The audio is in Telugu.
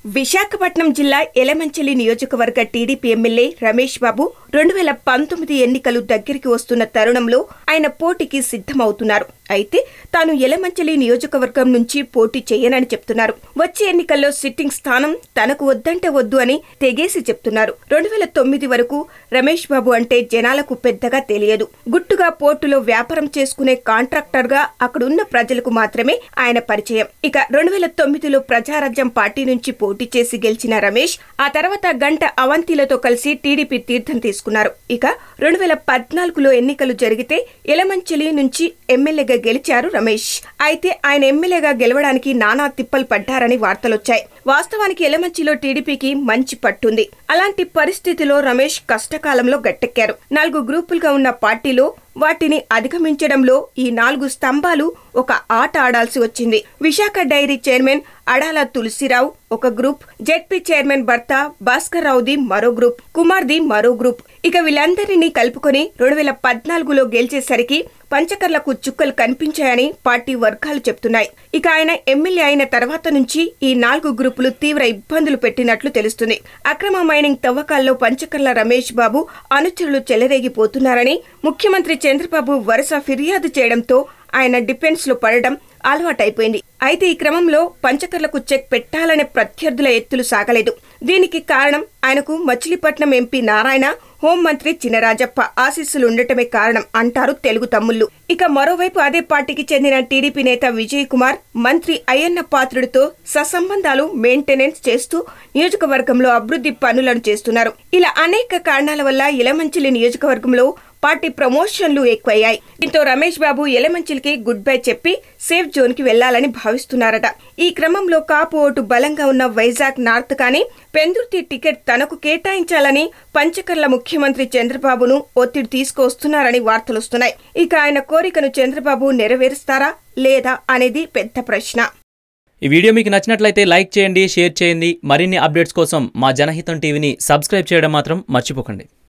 విశాఖపట్నం జిల్లా ఎలమంచిలి నియోజకవర్గ టీడీపీ ఎమ్మెల్యే రమేష్ బాబు రెండు వేల పంతొమ్మిది ఎన్నికలు దగ్గరికి వస్తున్న తరుణంలో ఆయన పోటీకి సిద్ధమవుతున్నారు అయితే తాను ఎలమంచిలి నియోజకవర్గం నుంచి పోటీ చేయనని చెప్తున్నారు వచ్చే ఎన్నికల్లో సిట్టింగ్ స్థానం తనకు వద్దంటే వద్దు అని తెగేసి చెప్తున్నారు రెండు వేల తొమ్మిది వరకు రమేష్ బాబు అంటే జనాలకు పెద్దగా తెలియదు గుట్టుగా పోర్టులో వ్యాపారం చేసుకునే కాంట్రాక్టర్ గా అక్కడున్న ప్రజలకు మాత్రమే ఆయన పరిచయం ఇక రెండు వేల తొమ్మిదిలో ప్రజారాజ్యం పార్టీ నుంచి పోటీ చేసి గెలిచిన రమేష్ ఆ తర్వాత గంట అవంతిలతో కలిసి టీడీపీ తీర్థం తీసుకున్నారు ఇక రెండు వేల పద్నాలుగులో ఎన్నికలు జరిగితే ఎలమంచిలి నుంచి ఎమ్మెల్యేగా గెలిచారు రమేష్ అయితే ఆయన ఎమ్మెల్యేగా గెలవడానికి నానా తిప్పలు పడ్డారని వార్తలొచ్చాయి వాస్తవానికి ఎలమంచిలో టీడీపీకి మంచి పట్టుంది అలాంటి పరిస్థితిలో రమేష్ కష్టకాలంలో గట్టెక్కారు నాలుగు గ్రూపులుగా ఉన్న పార్టీలో వాటిని అధిగమించడంలో ఈ నాలుగు స్తంభాలు ఒక ఆట ఆడాల్సి వచ్చింది విశాఖ డైరీ చైర్మన్ అడాల తులసిరావు ఒక గ్రూప్ జెడ్పీ చైర్మన్ భర్త భాస్కర్ రావుది మరో గ్రూప్ కుమార్ది మరో గ్రూప్ ఇక వీళ్ళందరినీ కలుపుకొని రెండు వేల పద్నాలుగులో గెలిచేసరికి పంచకర్లకు చుక్కలు కనిపించాయని పార్టీ వర్గాలు చెప్తున్నాయి ఇక ఆయన ఎమ్మెల్యే అయిన తర్వాత నుంచి ఈ నాలుగు గ్రూపులు తీవ్ర ఇబ్బందులు పెట్టినట్లు తెలుస్తుంది అక్రమ మైనింగ్ తవ్వకాల్లో పంచకర్ల రమేష్ బాబు అనుచరులు చెలరేగిపోతున్నారని ముఖ్యమంత్రి చంద్రబాబు వరుస ఫిర్యాదు చేయడంతో ఆయన డిఫెన్స్ లో పడడం అలవాటైపోయింది అయితే ఈ క్రమంలో పంచకర్లకు చెక్ పెట్టాలనే ప్రత్యర్థుల ఎత్తులు సాగలేదు దీనికి కారణం ఆయనకు మచిలీపట్నం ఎంపీ నారాయణ హోంమంత్రి చినరాజప్ప ఆశీస్సులు ఉండటమే కారణం అంటారు తెలుగు తమ్ముళ్లు ఇక మరోవైపు అదే పార్టీకి చెందిన టీడీపీ నేత విజయ్ కుమార్ మంత్రి అయ్యన్న పాత్రుడితో ససంబంధాలు మెయింటెనెన్స్ చేస్తూ నియోజకవర్గంలో అభివృద్ధి పనులను చేస్తున్నారు ఇలా అనేక కారణాల వల్ల ఇలమంచిలి నియోజకవర్గంలో పార్టీ ప్రమోషన్లు ఎక్కువయ్యాయి దీంతో రమేష్ బాబు ఎలమంచిలికి గుడ్ బై చెప్పి సేఫ్ జోన్ కి వెళ్లాలని భావిస్తున్నారట ఈ క్రమంలో కాపు ఓటు బలంగా ఉన్న వైజాగ్ నార్త్ కానీ పెందుర్తి టికెట్ తనకు కేటాయించాలని పంచకర్ల ముఖ్యమంత్రి చంద్రబాబును ఒత్తిడి తీసుకొస్తున్నారని వార్తలొస్తున్నాయి ఇక ఆయన కోరికను చంద్రబాబు నెరవేరుస్తారా లేదా అనేది పెద్ద ప్రశ్న ఈ వీడియో మీకు నచ్చినట్లయితే లైక్ చేయండి షేర్ చేయండి మరిన్ని అప్డేట్స్ కోసం మా జనహితం టీవీని సబ్స్క్రైబ్ చేయడం మాత్రం మర్చిపోకండి